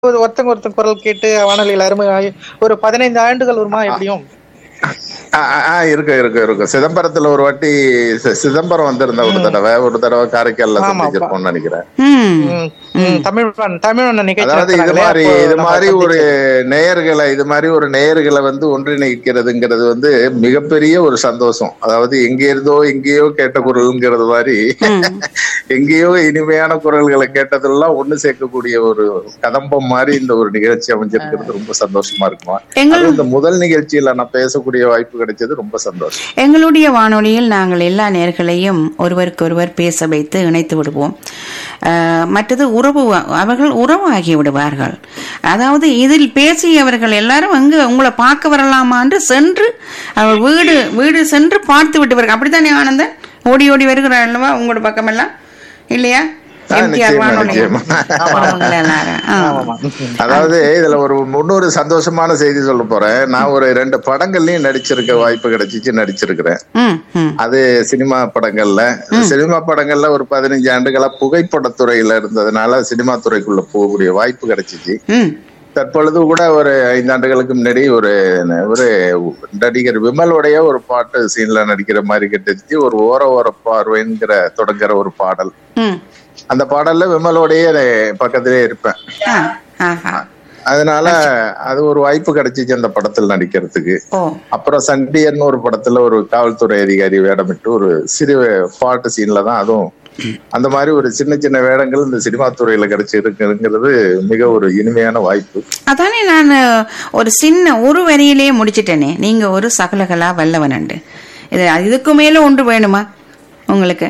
ஒருத்தங்க ஒருத்தங்க குரல் கேட்டு வானொலியில் அருமை ஒரு பதினைந்து ஆண்டுகள் வருமா எப்படியும் ஆ, ஆ, ஆ, இருக்கு இருக்கு இருக்கு சிதம்பரத்துல ஒரு வாட்டி சி- சிதம்பரம் வந்திருந்த ஒரு தடவை ஒரு தடவை காரைக்கால்ல ஆமா, சந்திச்சிருப்போம்னு நினைக்கிறேன் ம் ம், ம், தமிழ் மண்- தமிழ் மண்ண நிகழ்ச்சி அதாவது இது நடத்துனாங்களே, மாதிரி அப்போ இது நம்ம மாதிரி ஒரு சந்திச்சோம். நேயர்களை இது மாதிரி ஒரு நேயர்களை வந்து ஒன்றிணைக்கிறதுங்கிறது வந்து மிகப்பெரிய ஒரு சந்தோஷம் அதாவது எங்க இருந்தோ எங்கேயோ கேட்ட குரல்ங்கிறது மாதிரி எங்கேயோ இனிமையான குரல்களை கேட்டதெல்லாம் ஒண்ணு சேர்க்கக்கூடிய ஒரு கதம்பம் மாதிரி இந்த ஒரு நிகழ்ச்சி அமைஞ்சிருக்கிறது ரொம்ப சந்தோஷமா இருக்குமா எங்கள் அதுவும் இந்த முதல் நிகழ்ச்சியில நான் பேசக்கூடிய வாய்ப்பு கிடைச்சது ரொம்ப சந்தோஷம் எங்களுடைய வானொலியில் நாங்கள் எல்லா நேர்களையும் ஒருவருக்கொருவர் பேச வைத்து இணைத்து விடுவோம் அஹ், மற்றது உறவு அவர்கள் உறவாகி விடுவார்கள் அதாவது இதில் பேசியவர்கள் எல்லாரும் அங்கு உங்களை பார்க்க வரலாமா என்று சென்று அவர் வீடு வீடு சென்று பார்த்து விட்டு அப்படித்தானே ஆனந்தன் ஓடி ஓடி வருகிறார் அல்லவா உங்களோட பக்கமெல்லாம் இல்லையா ஆ, எம்டிஆர் நிச்சயமா, வானொலி நிச்சயமா. அவங்க எல்லாரும் ஆ. ஆமாமா. அதாவது இதுல ஒரு முன்னொரு சந்தோஷமான செய்தி சொல்ல போறேன் நான் ஒரு ரெண்டு படங்கள்லயும் நடிச்சிருக்க வாய்ப்பு கிடைச்சிச்சு நடிச்சிருக்கிறேன் ம் ம் அது சினிமா படங்கள்ல சினிமா படங்கள்ல ஒரு பதினஞ்சு ஆண்டுகளா புகைப்படத்துறையில இருந்ததுனால சினிமா துறைக்குள்ள போகக்கூடிய வாய்ப்பு கிடைச்சிச்சு ம் தற்பொழுது கூட ஒரு ஐந்தாண்டுகளுக்கு முன்னாடி ஒரு ஒரு நடிகர் விமலுடைய ஒரு பாட்டு சீன்ல நடிக்கிற மாதிரி கிடைச்சி ஒரு ஓர ஓர பார்வைங்கிற தொடங்குற ஒரு பாடல் ம் அந்த பாடல்ல விமலோடைய பக்கத்திலே இருப்பேன் ஆ ஆஹா அதனால அது ஒரு வாய்ப்பு கிடைச்சிச்சு அந்த படத்தில் நடிக்கிறதுக்கு ஓ அப்புறம் சண்டியர்னு ஒரு படத்துல ஒரு காவல்துறை அதிகாரி வேடமிட்டு ஒரு சிறு பாட்டு சீன்ல தான் அதுவும் அந்த மாதிரி ஒரு சின்ன சின்ன வேடங்கள் இந்த சினிமா துறையில கிடைச்சிருக்குங்கிறது மிக ஒரு இனிமையான வாய்ப்பு அதானே நான் ஒரு சின்ன ஒரு வரியிலேயே முடிச்சிட்டேனே நீங்க ஒரு சகலகலா வல்லவனண்டு இது இதுக்கு மேல ஒன்று வேணுமா உங்களுக்கு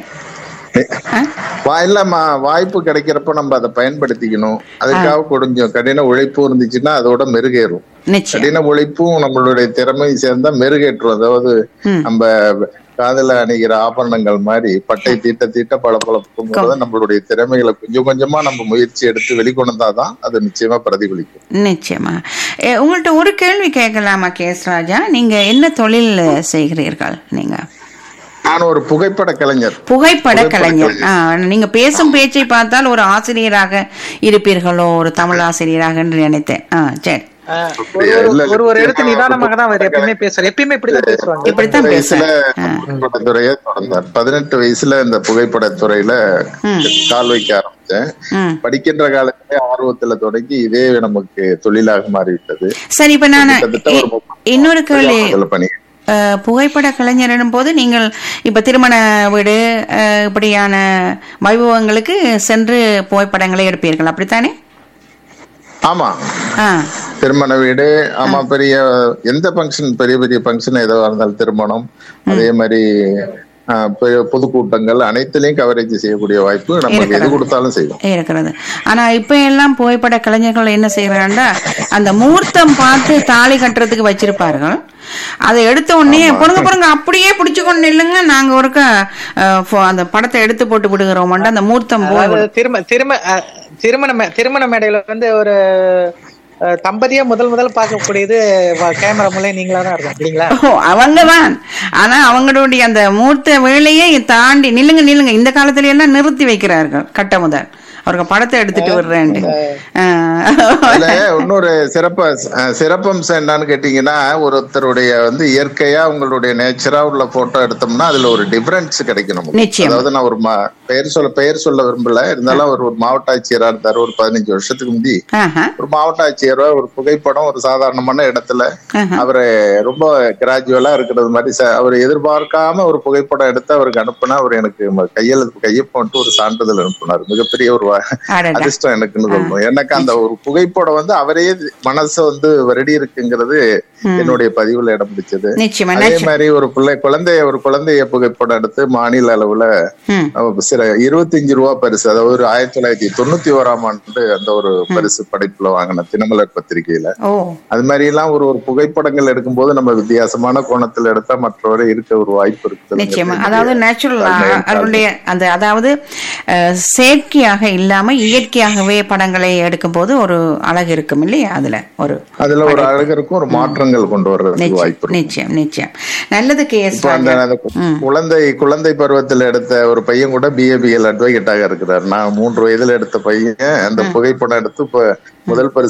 ஆ? வா இல்லம்மா வாய்ப்பு கிடைக்கிறப்ப நம்ம அதை பயன்படுத்திக்கணும் அதுக்காக கொஞ்சம் கடின உழைப்பு இருந்துச்சுன்னா அதோட மெருகேறும் நிச்சயம் கடின உழைப்பும் நம்மளுடைய திறமையும் சேர்ந்தா மெருகேற்றும் அதாவது ம். நம்ம காதல அணிகிற ஆபரணங்கள் மாதிரி பட்டை தீட்ட தீட்ட பல பல நம்மளுடைய திறமைகளை கொஞ்சம் கொஞ்சமா நம்ம முயற்சி எடுத்து வெளிக்கொண்டாதான் அது நிச்சயமா பிரதிபலிக்கும் நிச்சயமா எ, உங்கள்ட்ட ஒரு கேள்வி கேட்கலாமா கேஸ் ராஜா நீங்க என்ன தொழில் செய்கிறீர்கள் நீங்க நான் ஒரு புகைப்பட கலைஞர் புகைப்பட புகைப்பட கலைஞர் ஆ, நீங்க பேசும் பேச்சை பார்த்தால் ஒரு ஆசிரியராக இருப்பீர்களோ ஒரு தமிழ் ஆசிரியராக என்று நினைத்தேன் ஆ சரி ஆ, ஒரு ஒரு- ஒரு ஒரு இடத்து நிதானமாக தான் அவர் எப்பயுமே பேசுறாரு எப்பயுமே இப்படிதான் பேசுவாங்க இப்படித்தான் வயசுல பேசுறேன் ஆ. புகைப்படத்துறையை தொடர்ந்தார் பதினெட்டு வயசுல இந்த புகைப்படத்துறையில ம். கால் வைக்க ஆரம்பிச்சேன் ம் படிக்கின்ற காலத்திலே ஆர்வத்துல தொடங்கி இதே நமக்கு தொழிலாக மாறிவிட்டது சரி இப்ப நான் கிட்டத்தட்ட ஒரு முப்பது இன்னொரு கேள்வி அதுல பணி அஹ், புகைப்பட கலைஞரின் போது நீங்கள் இப்ப திருமண வீடு அஹ், இப்படியான வைபவங்களுக்கு சென்று புகைப்படங்களை எடுப்பீர்கள் அப்படித்தானே ஆமா ஆ திருமண வீடு ஆமா பெரிய எந்த ஃபங்க்ஷன் பெரிய பெரிய ஃபங்க்ஷன் எதுவா இருந்தாலும் திருமணம் அதே மாதிரி ஆஹ், பெ- பொதுக்கூட்டங்கள் அனைத்துலயும் கவரேஜ் செய்யக்கூடிய வாய்ப்பு நமக்கு எது கொடுத்தாலும் செய்வோம் இருக்கிறது ஆனா இப்ப எல்லாம் புகைப்பட கலைஞர்கள் என்ன செய்யறாங்கன்னா அந்த முகூர்த்தம் பார்த்து தாலி கட்டுறதுக்கு வச்சிருப்பார்கள் அதை எடுத்த உடனே பொறுங்க பொறுங்க அப்படியே பிடிச்சு கொண்டு இல்லைங்க நாங்க ஒருக்க அஹ், ஃபோ- அந்த படத்தை எடுத்து போட்டு விடுகிறோம் அந்த முகூர்த்தம் போய் அதாவது திரும திரும அஹ், திருமண மே- திருமண மேடையில வந்து ஒரு அஹ், தம்பதியா முதல் முதல் பார்க்கக்கூடியது வ- கேமரா மூலம் நீங்களா தான் இருக்கும் இல்லைங்களா ஓ அவங்கதான் ஆனா அவங்களுடைய அந்த மூர்த்த வேலையை தாண்டி நில்லுங்க நில்லுங்க இந்த காலத்துல எல்லாம் நிறுத்தி வைக்கிறார்கள் கட்ட முதல் அவருக்கு படத்தை எடுத்துட்டு விடுறேன் அதுல இன்னொரு சிறப்பு அஹ், சிறப்பம்சம் என்னன்னு கேட்டீங்கன்னா ஒருத்தருடைய வந்து இயற்கையா உங்களுடைய நேச்சரா உள்ள போட்டோ எடுத்தோம்னா அதுல ஒரு டிஃபரன்ஸ் கிடைக்கும் நமக்கு நிச்சயம். அதாவது நான் ஒரு மா- பெயர் சொல்ல பெயர் சொல்ல விரும்பல இருந்தாலும் அவர் ஒரு மாவட்ட ஆட்சியரா இருந்தாரு ஒரு பதினஞ்சு வருஷத்துக்கு முந்தி ஒரு மாவட்ட ஆட்சியரா ஒரு புகைப்படம் ஒரு சாதாரணமான இடத்துல அவரு ரொம்ப கிராஜுவலா இருக்கிறது மாதிரி ச- அவர் எதிர்பார்க்காம ஒரு புகைப்படம் எடுத்து அவருக்கு அனுப்புனா அவர் எனக்கு ம- கையெழுத்து கையொப்பம் ஒரு சான்றிதழ் அனுப்புனார் மிகப்பெரிய ஒரு வ- அதிர்ஷ்டம் எனக்குன்னு சொல்லணும் எனக்கு அந்த ஒரு புகைப்படம் வந்து அவரே மனசு வந்து வருடி இருக்குங்கிறது என்னுடைய பதிவுல இடம் பிடிச்சது நிச்சயமா அதே நிச்சயம் மாதிரி ஒரு பிள்ளை குழந்தைய ஒரு குழந்தைய புகைப்படம் எடுத்து மாநில அளவுல ம். அஹ் சில இருபத்தஞ்சு ரூபா பரிசு அதாவது ஒரு ஆயிரத்தி தொள்ளாயிரத்தி தொண்ணூத்தி ஓராம் ஆண்டு அந்த ஒரு பரிசு படைப்புல வாங்கின தினமலர் பத்திரிகையில ஓ அது மாதிரி எல்லாம் ஒரு ஒரு புகைப்படங்கள் எடுக்கும்போது நம்ம வித்தியாசமான கோணத்துல எடுத்தா மற்றவரை இருக்க ஒரு வாய்ப்பு நிச்சயமா இருக்குது அதாவது நேச்சுரல் தன்மை என்றால் அவருடைய அந்த அதாவது அஹ், செயற்கையாக இல்லாம இயற்கையாகவே படங்களை எடுக்கும் போது ஒரு அழகு இருக்கும் இல்லையா அதுல ஒரு அதுல ஒரு அழகு இருக்கும் ஒரு மாற்றங்கள் கொண்டு வர்றதுக்கு வாய்ப்பு நிச்சயம் இருக்கும் நிச்சயம் நிச்சயம் நல்லது கே எஸ் இப்ப அந்த அந்த குழந்தை குழந்தை பருவத்தில் எடுத்த ஒரு பையன் கூட பிஏபிஎல் அட்வொகேட்டாக இருக்கிறார் நான் மூன்று வயதுல எடுத்த பையன் அந்த புகைப்படம் எடுத்து இப்ப முதல் பரிசு